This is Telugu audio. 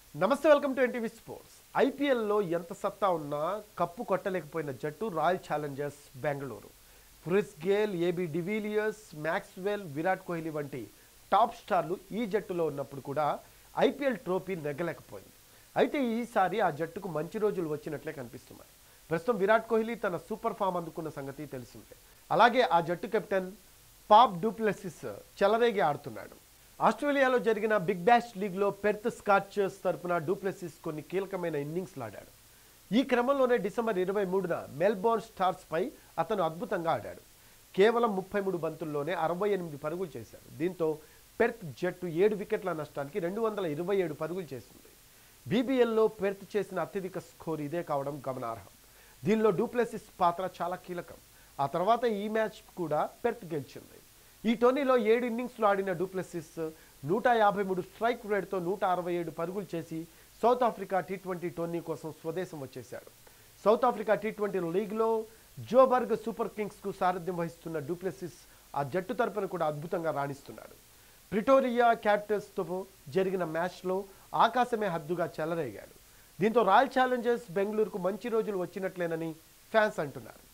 నమస్తే వెల్కమ్ టు ఎన్టీవీ స్పోర్ట్స్ ఐపీఎల్లో ఎంత సత్తా ఉన్నా కప్పు కొట్టలేకపోయిన జట్టు royal challengers Bengaluru Chris Gayle AB de Villiers Maxwell Virat Kohli వంటి టాప్ స్టార్లు ఈ జట్టులో ఉన్నప్పుడు కూడా ఐపీఎల్ ట్రోఫీ నెగ్గలేకపోయింది అయితే ఈసారి ఆ జట్టుకు మంచి రోజులు వచ్చినట్లే కనిపిస్తున్నాయి ప్రస్తుతం విరాట్ కోహ్లీ తన సూపర్ ఫామ్ అందుకున్న సంగతి తెలిసిందే అలాగే ఆ జట్టు కెప్టెన్ పాప్ డూప్లెసిస్ చెలరేగి ఆడుతున్నాడు ఆస్ట్రేలియాలో జరిగిన బిగ్ బ్యాష్ లీగ్లో పెర్త్ స్కాచర్స్ తరపున డూప్లెసిస్ కొన్ని కీలకమైన ఇన్నింగ్స్ ఆడాడు ఈ క్రమంలోనే డిసెంబర్ ఇరవై మూడున మెల్బోర్న్ స్టార్స్ పై అతను అద్భుతంగా ఆడాడు కేవలం ముప్పై మూడు బంతుల్లోనే అరవై ఎనిమిది పరుగులు చేశాడు దీంతో పెర్త్ జట్టు ఏడు వికెట్ల నష్టానికి రెండు వందల ఇరవై ఏడు పరుగులు చేసింది బీబీఎల్లో పెర్త్ చేసిన అత్యధిక స్కోర్ ఇదే కావడం గమనార్హం దీనిలో డూప్లెసిస్ పాత్ర చాలా కీలకం ఆ తర్వాత ఈ మ్యాచ్ కూడా పెర్త్ గెలిచింది ఈ టోర్నీలో ఏడు ఇన్నింగ్స్లో ఆడిన డూప్లెసిస్ నూట యాభై మూడు స్ట్రైక్ రేట్తో నూట అరవై ఏడు పరుగులు చేసి South Africa T twenty tourney కోసం స్వదేశం వచ్చేశాడు సౌత్ ఆఫ్రికా టీ ట్వంటీ లీగ్లో జోబర్గ్ సూపర్ కింగ్స్కు సారథ్యం వహిస్తున్న డూప్లెసిస్ ఆ జట్టు తరపున కూడా అద్భుతంగా రాణిస్తున్నాడు ప్రిటోరియా క్యాపిటల్స్తో జరిగిన మ్యాచ్లో ఆకాశమే హద్దుగా చెలరేగాడు దీంతో రాయల్ ఛాలెంజర్స్ బెంగళూరుకు మంచి రోజులు వచ్చినట్లేనని ఫ్యాన్స్ అంటున్నారు